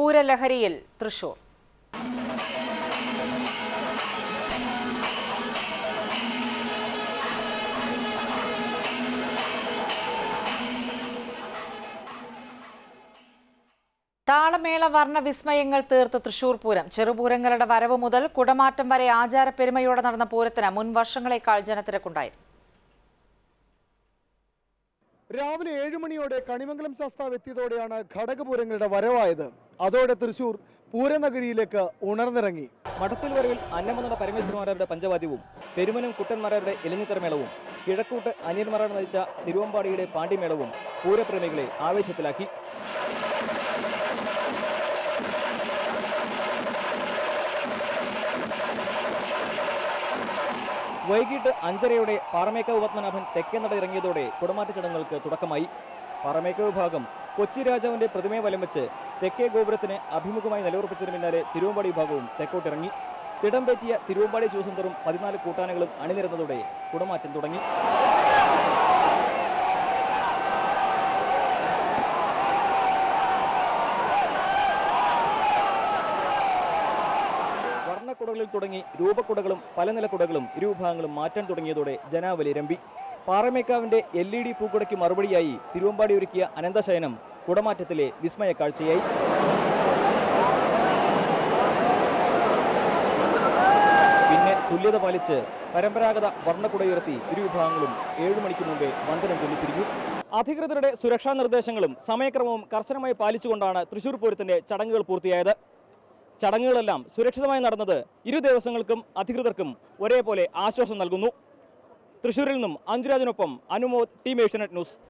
പൂരലഹരിയിൽ തൃശൂർ താളമേള വർണ്ണവിസ്മയങ്ങൾ തീർത്ത് തൃശൂർ പൂരം ചെറുപൂരങ്ങളുടെ വരവ് മുതൽ കുടമാറ്റം വരെ ആചാരപ്പെരുമയോടെ നടന്ന പൂരത്തിന് മുൻ വർഷങ്ങളെക്കാൾ ജനത്തിരക്കുണ്ടായിരുന്നു രാവിലെ ഏഴ് മണിയോടെ കണിമംഗലം ശാസ്താവ് എത്തിയതോടെയാണ് ഘടകപൂരങ്ങളുടെ വരവായത് അതോടെ തൃശൂർ പൂരനഗരിയിലേക്ക് ഉണർന്നിറങ്ങി മഠത്തിൽ വരവിൽ അന്നമനട പരമേശ്വരന്മാരുടെ പഞ്ചവാദ്യവും പെരുമനും കുട്ടന്മാരുടെ ഇലഞ്ഞിത്തരമേളവും കിഴക്കൂട്ട് അനിയന്മാരാണ് നയിച്ച തിരുവമ്പാടിയുടെ പാണ്ഡിമേളവും പൂരപ്രേമികളെ ആവേശത്തിലാക്കി വൈകിട്ട് അഞ്ചരയോടെ പാറമേക്കാവ് പത്മനാഭൻ തെക്കേനട ഇറങ്ങിയതോടെ കുടമാറ്റ ചടങ്ങുകൾക്ക് തുടക്കമായി പാറമേക്കാവ് ഭാഗം കൊച്ചി രാജാവിന്റെ പ്രതിമയെ വലം വെച്ച് തെക്കേ ഗോപുരത്തിന് അഭിമുഖമായി നിലയുറപ്പിച്ചതിന് പിന്നാലെ തിരുവമ്പാടി വിഭാഗവും തെക്കോട്ടിറങ്ങി തിടം പറ്റിയ തിരുവമ്പാടി ശിവസുന്ദറും പതിനാല് കൂട്ടാനകളും അണിനിരന്നതോടെ കുടമാറ്റം തുടങ്ങി വർണ്ണക്കുടകളിൽ തുടങ്ങി രൂപക്കുടകളും പലനില കുടകളും ഇരുവിഭാഗങ്ങളും മാറ്റാൻ തുടങ്ങിയതോടെ ജനാവലി രമ്പി പാറമേക്കാവിന്റെ എൽ ഇ ഡി പൂക്കുടയ്ക്ക് മറുപടിയായി തിരുവമ്പാടി ഒരുക്കിയ അനന്തശയനം കുടമാറ്റത്തിലെ വിസ്മയ കാഴ്ചയായി പിന്നെ തുല്യത പാലിച്ച് പരമ്പരാഗത വർണ്ണക്കുടയുയർത്തി ഇരുവിഭാഗങ്ങളും ഏഴു മണിക്ക് മുമ്പേ വന്ദനം ചൊല്ലിപ്പിരിഞ്ഞു അധികൃതരുടെ സുരക്ഷാ നിർദ്ദേശങ്ങളും സമയക്രമവും കർശനമായി പാലിച്ചുകൊണ്ടാണ് തൃശൂർ പൂരത്തിന്റെ ചടങ്ങുകൾ പൂർത്തിയായത് ചടങ്ങുകളെല്ലാം സുരക്ഷിതമായി നടന്നത് ഇരു ദിവസങ്ങൾക്കും അധികൃതർക്കും ഒരേപോലെ ആശ്വാസം നൽകുന്നു തൃശൂരിൽ നിന്നും അഞ്ജുരാജിനൊപ്പം അനുമോദ് ടീം ഏഷ്യനെറ്റ് ന്യൂസ്